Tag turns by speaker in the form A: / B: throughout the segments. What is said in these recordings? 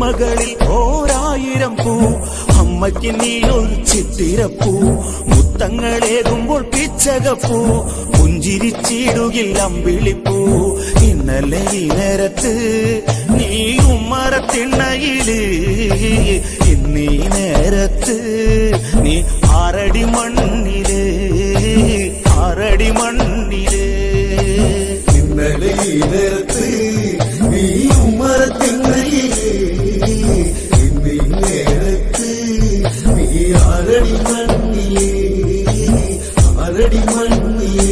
A: ഓർമ്മകളിൽ ഓരായിരം പൂ അമ്മയ്ക്ക് നീ ഒരു ചിത്തിരപ്പൂ മുത്തങ്ങളേകുമ്പോൾ പിച്ചകപ്പൂ പുഞ്ചിരിച്ചിടുകിൽ അമ്പിളിപ്പൂ ഇന്നലെ ഈ നേരത്ത് നീ ഉമ്മറത്തിണ്ണയില് ഇന്നീ നേരത്ത് നീ ആറടി മണ്ണില് ആറടി മണ്ണില്
B: ഇന്നലെ ഈ നേരത്ത് നീ ഉമ്മറത്തിണ്ണയിലേ ഇന്ന് ഈ നേരത്ത് നീ ആരടി മണ്ണിലേ ആരടി മണ്ണിലേ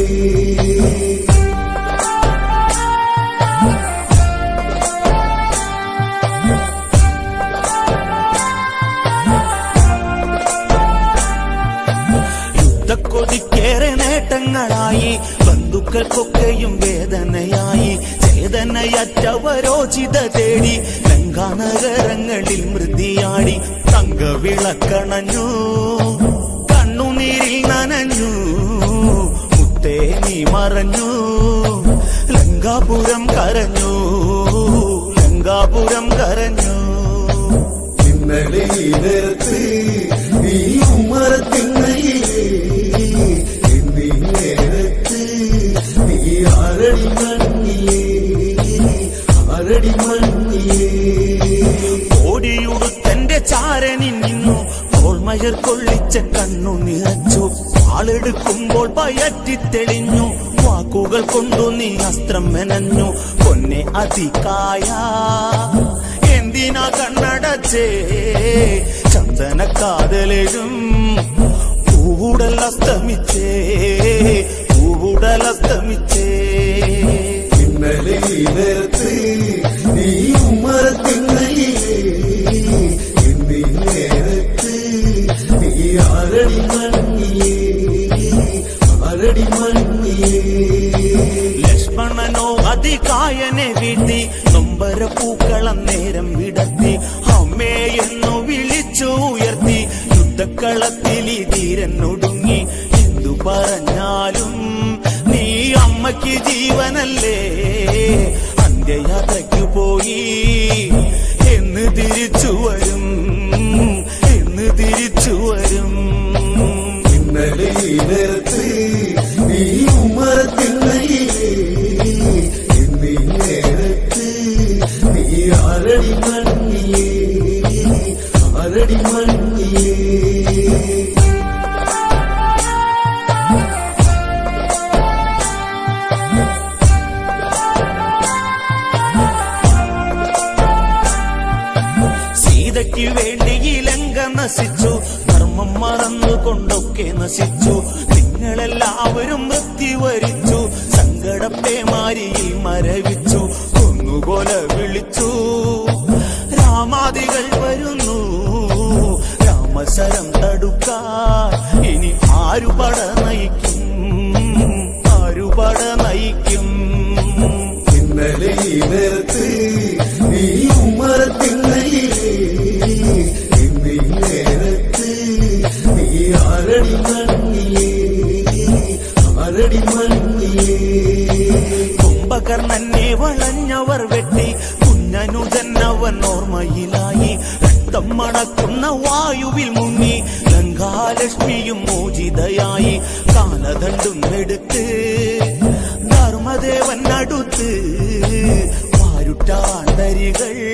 A: യുദ്ധക്കൊതിക്കേറെ നേട്ടങ്ങളായി ബന്ധുക്കൾക്കൊക്കെയും വേദനയായി ചേതനയറ്റവരോചിത തേടി ലങ്കാനഗരങ്ങളിൽ മൃതിയാടി തങ്കവിളക്കണഞ്ഞു കണ്ണുനീരിൽ നനഞ്ഞു മുത്തേ നീ മറഞ്ഞു ലങ്കാപുരം കരഞ്ഞു ലങ്കാപുരം കരഞ്ഞു
B: ഇന്നലെ ഈ നേരത്ത് നീ ഉമ്മറത്തിണ്ണയിലേ ഇന്ന് ഈ നേരത്ത് നീ ആരടി മണ്ണിലേ ആരടി മണ്ണിലേ
A: ഓടിയുടുത്തന്റെ ചാരനിൽ നിന്നു ഓൾമയർ കൊള്ളിച്ച കണ്ണു നിറച്ചു ആളെടുക്കുമ്പോൾ പയറ്റി തെളിഞ്ഞു വാക്കുകൾ കൊണ്ടു നീ അസ്ത്രം മെനഞ്ഞു പൊന്നെ അതികായ എന്തിനാ കണ്ണടച്ചേ ചന്ദന കാതലും പൂവുടൽ അസ്തമിച്ചേ പൂവുടൽ അസ്തമിച്ചേ
B: ഇന്നലെ ഈ നേരത്ത് നീ ഉമ്മറത്തിണ്ണയിലേ ഇന്ന് ഈ നേരത്ത് നീ ആരടി മണ്ണിലേ ആരടി മണ്ണിലേ
A: ലക്ഷ്മണനോ അതികായനെ വീട്ടി നൊമ്പര പൂക്കളം നേരം വിടത്തി അമ്മേ എന്നു വിളിച്ചു ഉയർത്തി യുദ്ധക്കളത്തിൽ ഈ ധീരനൊടുങ്ങി എന്തു പറഞ്ഞാലും നീ അമ്മയ്ക്ക് ജീവനല്ലേ അന്ത്യയാത്രയ്ക്ക് പോയി എന്ന് തിരിച്ചു വരും എന്ന് തിരിച്ചു വരും
B: ഇന്നലെ ഈ നേരത്ത് നീ ഉമ്മറത്തിണ്ണയിലേ ഇന്ന് ഈ നേരത്ത് നീ ആരടി മണ്ണിലേ ആരടി മണ്ണിലേ
A: സീതയ്ക്ക് വേണ്ടി ഈ ലങ്ക നശിച്ചു ധർമ്മം മറന്നുകൊണ്ടൊക്കെ നശിച്ചു നിങ്ങളെല്ലാവരും മൃത്യു വരിച്ചു സങ്കടപ്പേ മാരിയിൽ മരവിച്ചു കൊന്നുകൊല വിളിച്ചു രാമാദികൾ വരുന്നു രാമശരം തടുക്കാൻ ഇനി ആരു പട നയിക്കും ആരു പട നയിക്കും
B: ഇന്നലെ ഈ നേരത്ത് നീ ഉമ്മറത്തിണ്ണയിലേ ഇന്ന് ഈ നേരത്ത് നീ ആരടി മണ്ണിലേ ആരടി മണ്ണിലേ
A: കുംഭകർണനെ വളഞ്ഞവർ വെട്ടി കുഞ്ഞനുജന്നവൻ ഓർമ്മയിലായി രക്തം മണക്കുന്ന വായുവിൽ മുങ്ങി ഗംഗാലക്ഷ്മിയും മോചിതയായി കാലദണ്ഡും എടുത്ത് ധർമ്മദേവൻ അടുത്ത് വാരുട്ടാണ്ടരികൾ